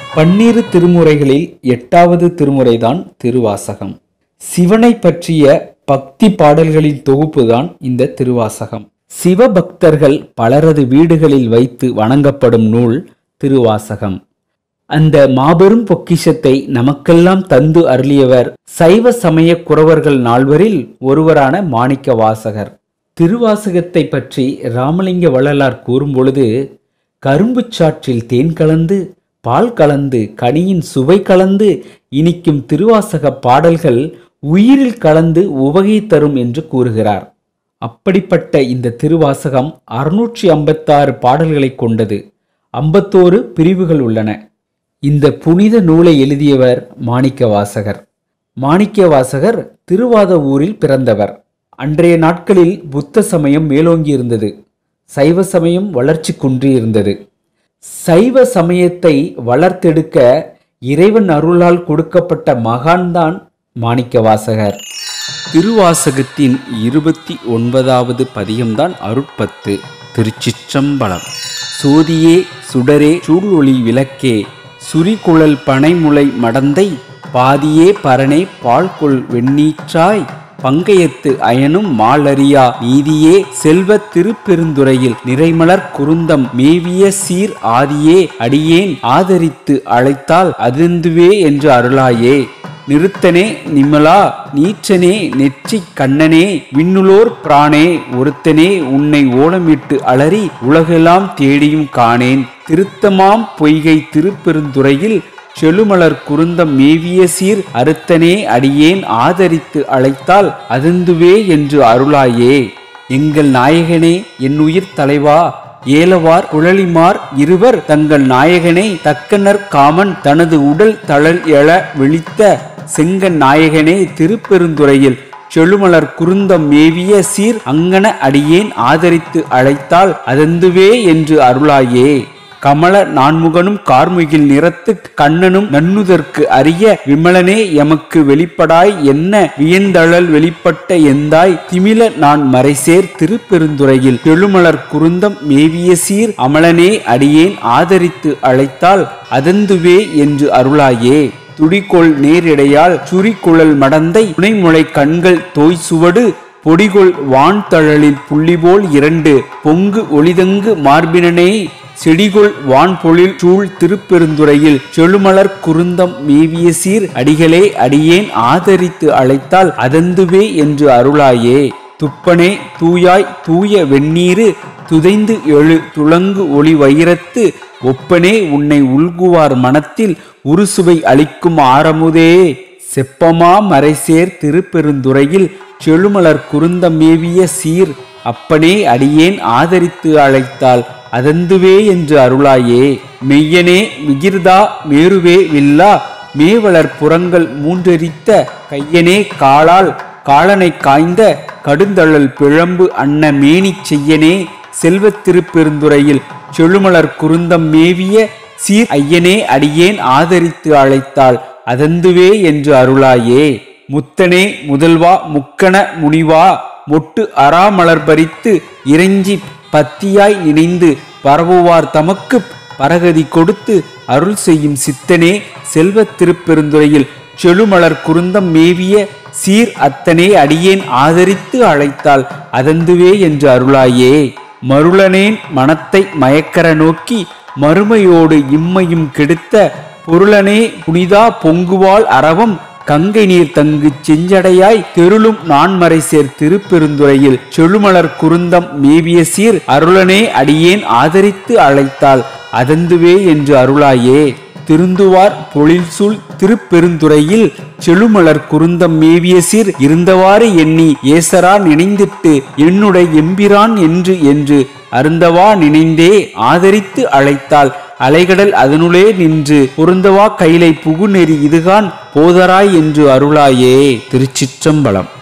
பன்னிரு திருமுறைகளில் எட்டாவது திருமுறைதான் திருவாசகம் சிவனை பற்றிய பக்தி பாடல்களின் தொகுப்புதான் இந்த திருவாசகம் சிவபக்தர்கள் பலரது வீடுகளில் வைத்து வணங்கப்படும் நூல் திருவாசகம் அந்த மாபெரும் பொக்கிஷத்தை நமக்கெல்லாம் தந்து அருளியவர் சைவ சமய குறவர்கள் நால்வரில் ஒருவரான மாணிக்க வாசகர் திருவாசகத்தை பற்றி ராமலிங்க வள்ளலார் கூறும்பொழுது கரும்புச் சாற்றில் தேன் கலந்து பால் கலந்து கனியின் சுவை கலந்து இனிக்கும் திருவாசக பாடல்கள் உயிரில் கலந்து உவகை தரும் என்று கூறுகிறார் அப்படிப்பட்ட இந்த திருவாசகம் அறுநூற்றி ஐம்பத்தாறு பாடல்களை கொண்டது ஐம்பத்தோரு பிரிவுகள் உள்ளன இந்த புனித நூலை எழுதியவர் மாணிக்க வாசகர் மாணிக்க வாசகர் திருவாத ஊரில் பிறந்தவர் அன்றைய நாட்களில் புத்த சமயம் மேலோங்கி இருந்தது சைவ சமயம் வளர்ச்சி குன்றியிருந்தது சைவ சமயத்தை வளர்த்தெடுக்க இறைவன் அருளால் கொடுக்கப்பட்ட மகான்தான் மாணிக்க வாசகர் திருவாசகத்தின் இருபத்தி ஒன்பதாவது பதியம்தான் அருட்பத்து திருச்சிற்றம்பலம் சோதியே சுடரே சூழொளி விளக்கே சுரிகுழல் பனைமுளை மடந்தை பாதியே பரணே பால்கொள் வெண்ணீற்றாய் பங்கயத்து அயனும் மாலரியா நீதியே செல்வ திருப்பெருந்துறையில் நிறைமலர் குருந்தம் மேவிய சீர் ஆதியே அடியேன் ஆதரித்து அழைத்தால் அதிர்ந்துவே என்று அருளாயே நிறுத்தனே நிமலா நீச்சனே நெற்றிக் கண்ணனே விண்ணுளோர் பிரானே ஒருத்தனே உன்னை ஓலமிட்டு அலறி உலகெல்லாம் தேடியும் காணேன் திருத்தமாம் பொய்கை திருப்பெருந்துறையில் செழுமலர் குருந்தம் மேவிய சீர் அறுத்தனே அடியேன் ஆதரித்து அழைத்தால் அதந்துவே என்று அருளாயே எங்கள் நாயகனே என் உயிர் தலைவா ஏலவார் குழலிமார் இருவர் தங்கள் நாயகனை தக்கனர் காமன் தனது உடல் தளல் எழ விழித்த செங்கன் நாயகனே திருப்பெருந்துறையில் செழுமலர் குருந்தம் மேவிய சீர் அங்கன அடியேன் ஆதரித்து அழைத்தால் அதந்துவே என்று அருளாயே கமல நான்முகனும் கார்முகில் நிறத்து கண்ணனும் நன்னுதற்கு அரிய விமலனே எமக்கு வெளிப்படாய் என்ன வியந்தழல் வெளிப்பட்ட எந்தாய் திமில நான் மறைசேர் திருப்பெருந்துறையில் எழுமலர் குருந்தம் மேவிய சீர் அமலனே அடியேன் ஆதரித்து அழைத்தால் அதந்துவே என்று அருளாயே துடிகொள் நேரிடையால் சுரிக்குழல் மடந்தை துணைமுளை கண்கள் தோய் சுவடு பொடிகொள் வான்தழலில் புள்ளிபோல் இரண்டு பொங்கு ஒளிதங்கு மார்பினனே செடிகொள் வான்பொழில் சூழ் திருப்பெருந்துறையில் செழுமலர் குருந்தம் மேவிய சீர் அடிகளே அடியேன் ஆதரித்து அழைத்தால் அதந்துவே என்று அருளாயே துப்பனே தூயாய் தூய வெந்நீரு துதைந்து எழு துளங்கு ஒளி வைரத்து ஒப்பனே உன்னை உள்குவார் மனத்தில் உருசுவை அளிக்கும் ஆரமுதே செப்பமா மறைசேர் திருப்பெருந்துறையில் செழுமலர் குருந்தம் மேவிய சீர் அப்பனே அடியேன் ஆதரித்து அழைத்தால் அதந்துவே என்று அருளாயே மெய்யனே மிகிர்தா மேருவே வில்லா மேவலர் புறங்கள் மூன்றெரித்த கையனே காலால் காலனை காய்ந்த கடுந்தழல் பிழம்பு அன்ன மேனிச் செய்யனே செல்வத் திருப்பெருந்துறையில் செழுமலர் குருந்தம் மேவிய சீர் ஐயனே அடியேன் ஆதரித்து அழைத்தால் அதந்துவே என்று அருளாயே முத்தனே முதல்வா முக்கண முனிவா மொட்டு அறாமலர் பறித்து இறைஞ்சி பத்தியாய் நினைந்து பரவுவார் தமக்கு பரகதி கொடுத்து அருள் செய்யும் சித்தனே செல்வத் திருப்பெருந்துறையில் செழுமலர் குருந்தம் மேவிய சீர் அத்தனே அடியேன் ஆதரித்து அழைத்தால் அதந்துவே என்று அருளாயே மருளனேன் மனத்தை மயக்கர நோக்கி மறுமையோடு இம்மையும் கெடுத்த பொருளனே புனிதா பொங்குவாள் அரவம் கங்கை நீர் தங்கு செஞ்சடையாய் தெருளும் நான்மறை சேர் திருப்பெருந்துறையில் செழுமலர் குருந்தம் மேவிய சீர் அருளனே அடியேன் ஆதரித்து அழைத்தால் அதந்துவே என்று அருளாயே திருந்துவார் பொழில்சூழ் திருப்பெருந்துறையில் செழுமலர் குருந்தம் மேவிய சீர் இருந்தவாறு எண்ணி ஏசரா நினைந்திட்டு என்னுடைய எம்பிரான் என்று என்று அருந்தவா நினைந்தே ஆதரித்து அழைத்தால் அலைகடல் அதனுளே நின்று பொருந்தவா கைலை புகுநெறி இதுகான் போதராய் என்று அருளாயே திருச்சிற்றம்பலம்